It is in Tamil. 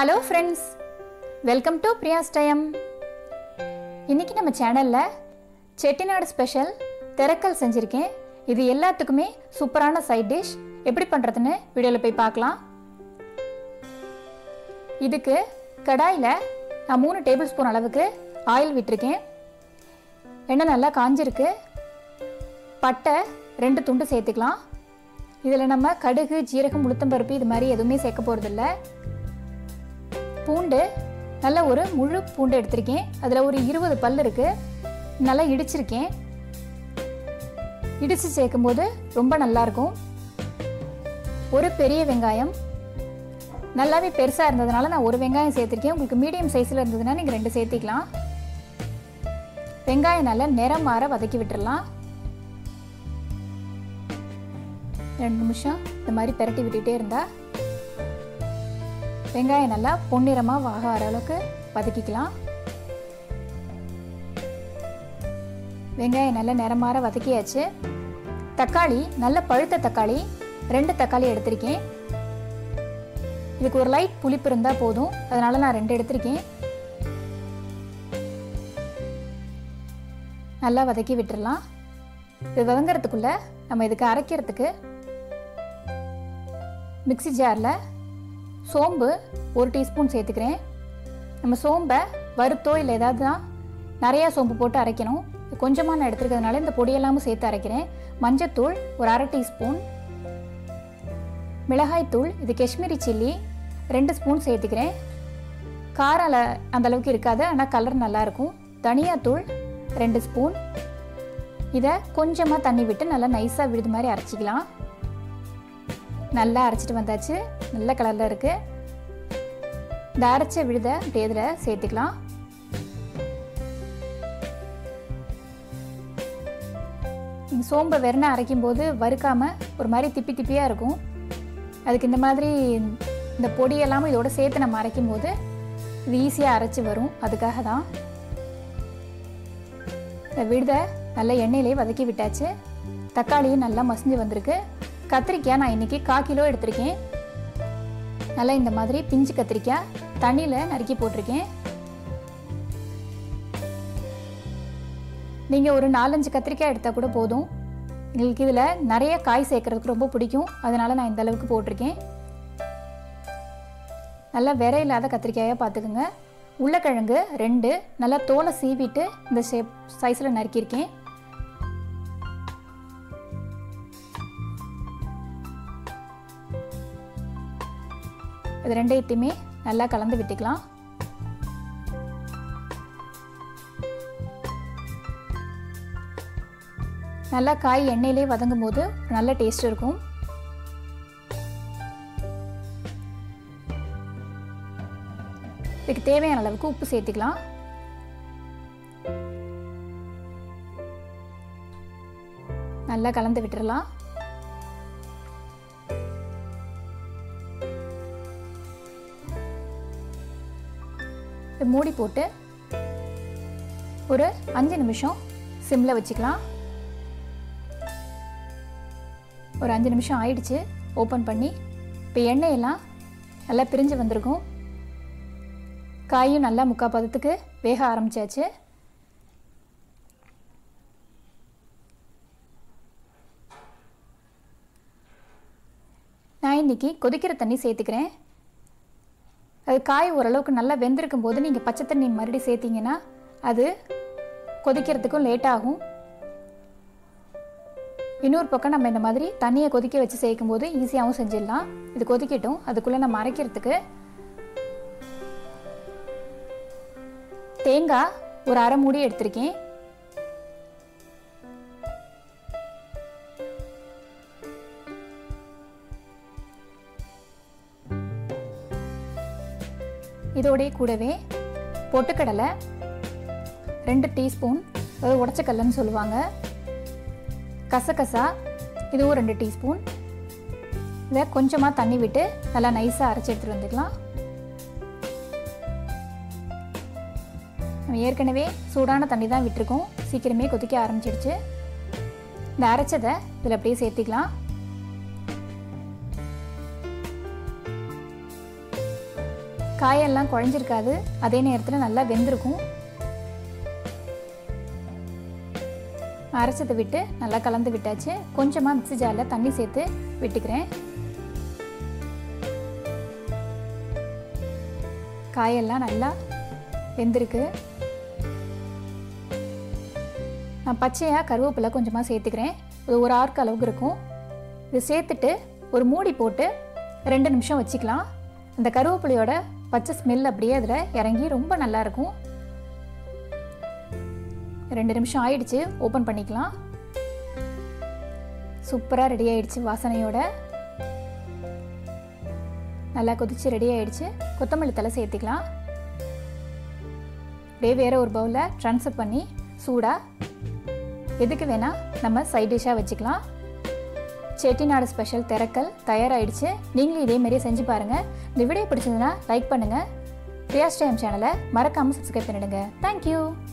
hello friends welcome to Priya's time இன்னைக்கு நம்ம சேனலில் செட்டிநாடு ஸ்பெஷல் திரக்கல் செஞ்சுருக்கேன் இது எல்லாத்துக்குமே சூப்பரான சைட் டிஷ் எப்படி பண்ணுறதுன்னு வீடியோவில் போய் பார்க்கலாம் இதுக்கு கடாயில் நான் மூணு டேபிள் ஸ்பூன் அளவுக்கு ஆயில் விட்டிருக்கேன் எண்ணெய் நல்லா காஞ்சிருக்கு பட்டை ரெண்டு துண்டு சேர்த்துக்கலாம் இதில் நம்ம கடுகு ஜீரகம் உளுத்தம்பருப்பு இது மாதிரி எதுவுமே சேர்க்க போகிறதில்ல பூண்டு நல்ல ஒரு முழு பூண்டு எடுத்திருக்கேன் அதில் ஒரு இருபது பல் இருக்குது நல்லா இடிச்சிருக்கேன் இடித்து சேர்க்கும்போது ரொம்ப நல்லாயிருக்கும் ஒரு பெரிய வெங்காயம் நல்லாவே பெருசாக இருந்ததுனால நான் ஒரு வெங்காயம் சேர்த்துருக்கேன் உங்களுக்கு மீடியம் சைஸில் இருந்ததுன்னா நீங்கள் ரெண்டு சேர்த்திக்கலாம் வெங்காயம் நல்லா நிறம் மாற வதக்கி விட்டுறலாம் ரெண்டு நிமிஷம் இந்த மாதிரி பெரட்டி விட்டுட்டே இருந்தால் வெங்காயம் நல்லா பொன்னிறமாக வாக வர அளவுக்கு வதக்கிக்கலாம் வெங்காயம் நல்லா நிறமாற வதக்கியாச்சு தக்காளி நல்ல பழுத்த தக்காளி ரெண்டு தக்காளி எடுத்திருக்கேன் இதுக்கு ஒரு லைட் புளிப்பு இருந்தால் போதும் அதனால நான் ரெண்டு எடுத்திருக்கேன் நல்லா வதக்கி விட்டுறலாம் இது வதங்கிறதுக்குள்ள நம்ம இதுக்கு அரைக்கிறதுக்கு மிக்சி ஜாரில் சோம்பு ஒரு டீஸ்பூன் சேர்த்துக்கிறேன் நம்ம சோம்பை வறுத்தோ இல்லை ஏதாவது தான் நிறையா சோம்பு போட்டு அரைக்கணும் கொஞ்சமாக நான் எடுத்துருக்கிறதுனால இந்த பொடியெல்லாமும் சேர்த்து அரைக்கிறேன் மஞ்சத்தூள் ஒரு அரை டீஸ்பூன் மிளகாய்த்தூள் இது காஷ்மீரி சில்லி ரெண்டு ஸ்பூன் சேர்த்துக்கிறேன் காரம் அந்த அளவுக்கு இருக்காது ஆனால் கலர் நல்லாயிருக்கும் தனியாத்தூள் ரெண்டு ஸ்பூன் இதை கொஞ்சமாக தண்ணி விட்டு நல்லா நைஸாக விழுது மாதிரி அரைச்சிக்கலாம் நல்லா அரைச்சிட்டு வந்தாச்சு நல்ல கலரில் இருக்குது இந்த அரைச்ச விழுத அப்படியே இதில் சேர்த்துக்கலாம் நீங்கள் சோம்பை வெறுனை அரைக்கும் போது வறுக்காமல் ஒரு மாதிரி திப்பி திப்பியாக இருக்கும் அதுக்கு இந்த மாதிரி இந்த பொடியெல்லாம் இதோட சேர்த்து நம்ம அரைக்கும் போது இது ஈஸியாக அரைச்சி வரும் அதுக்காக தான் இந்த விழுதை நல்லா எண்ணெயிலே வதக்கி விட்டாச்சு தக்காளியும் நல்லா மசிஞ்சு வந்திருக்கு கத்திரிக்காய் நான் இன்றைக்கி கால் கிலோ எடுத்திருக்கேன் நல்லா இந்த மாதிரி பிஞ்சு கத்திரிக்காய் தண்ணியில் நறுக்கி போட்டிருக்கேன் நீங்கள் ஒரு நாலஞ்சு கத்திரிக்காய் எடுத்தால் கூட போதும் எங்களுக்கு இதில் நிறைய காய் சேர்க்குறதுக்கு ரொம்ப பிடிக்கும் அதனால் நான் இந்த அளவுக்கு போட்டிருக்கேன் நல்லா விரை இல்லாத கத்திரிக்காயாக பார்த்துக்குங்க உருளைக்கிழங்கு ரெண்டு நல்லா தோலை சீவிட்டு இந்த ஷேப் சைஸில் நறுக்கியிருக்கேன் இது ரெண்டையுத்தையுமே நல்லா கலந்து விட்டுக்கலாம் நல்லா காய் எண்ணெயிலே வதங்கும் போது நல்ல டேஸ்ட் இருக்கும் இதுக்கு தேவையான அளவுக்கு உப்பு சேர்த்துக்கலாம் நல்லா கலந்து விட்டுறலாம் மூடி போட்டு ஒரு அஞ்சு நிமிஷம் சிம்மில் வச்சுக்கலாம் ஒரு அஞ்சு நிமிஷம் ஆயிடுச்சு ஓப்பன் பண்ணி இப்போ எண்ணெயெல்லாம் நல்லா பிரிஞ்சு வந்திருக்கும் காயும் நல்லா முக்கால் பதத்துக்கு வேக ஆரம்பிச்சாச்சு நான் இன்னைக்கு கொதிக்கிற தண்ணி சேர்த்துக்கிறேன் அது காய் ஓரளவுக்கு நல்லா வெந்திருக்கும் போது நீங்கள் பச்சை தண்ணி மறுபடியும் சேர்த்திங்கன்னா அது கொதிக்கிறதுக்கும் லேட் ஆகும் இன்னொரு பக்கம் நம்ம இந்த மாதிரி தண்ணியை கொதிக்க வச்சு சேர்க்கும் போது ஈஸியாகவும் செஞ்சிடலாம் இது கொதிக்கட்டும் அதுக்குள்ளே நம்ம அரைக்கிறதுக்கு தேங்காய் ஒரு அரை மூடி எடுத்திருக்கேன் இதோடைய கூடவே பொட்டுக்கடலை ரெண்டு டீஸ்பூன் அதாவது உடச்சக்கல்லன்னு சொல்லுவாங்க கசகசா இதுவும் ரெண்டு டீஸ்பூன் இதை கொஞ்சமாக தண்ணி விட்டு நல்லா நைஸாக அரைச்சி எடுத்துகிட்டு வந்துக்கலாம் நம்ம ஏற்கனவே சூடான தண்ணி தான் விட்டுருக்கோம் சீக்கிரமே கொதிக்க ஆரம்பிச்சிடுச்சு இந்த அரைச்சதை இதில் அப்படியே சேர்த்திக்கலாம் காயெல்லாம் குழஞ்சிருக்காது அதே நேரத்தில் நல்லா வெந்திருக்கும் அரைச்சதை விட்டு நல்லா கலந்து விட்டாச்சு கொஞ்சமாக மிக்ஸி ஜாரில் தண்ணி சேர்த்து விட்டுக்கிறேன் காயெல்லாம் நல்லா வெந்திருக்கு நான் பச்சையாக கருவேப்பிலை கொஞ்சமாக சேர்த்துக்கிறேன் இது ஒரு ஆர்க்கு அளவுக்கு இருக்கும் இது சேர்த்துட்டு ஒரு மூடி போட்டு ரெண்டு நிமிஷம் வச்சுக்கலாம் அந்த கருவேப்பிலையோட பச்சை ஸ்மெல் அப்படியே அதில் இறங்கி ரொம்ப நல்லாயிருக்கும் ரெண்டு நிமிஷம் ஆயிடுச்சு ஓப்பன் பண்ணிக்கலாம் சூப்பராக ரெடி ஆயிடுச்சு வாசனையோட நல்லா கொதிச்சு ரெடி ஆயிடுச்சு கொத்தமல்லி தலை சேர்த்துக்கலாம் அப்படியே வேற ஒரு பவுலில் ட்ரான்ஸ்ஃபர் பண்ணி சூடாக எதுக்கு வேணால் நம்ம சைட் டிஷ்ஷாக வச்சுக்கலாம் செட்டிநாடு ஸ்பெஷல் திறக்கல் தயாராகிடுச்சு நீங்களும் இதே மாதிரியே செஞ்சு பாருங்கள் இந்த வீடியோ பிடிச்சதுன்னா லைக் பண்ணுங்கள் பிரியாஸ் டைம் சேனலை மறக்காமல் சப்ஸ்கிரைப் பண்ணிடுங்க தேங்க்யூ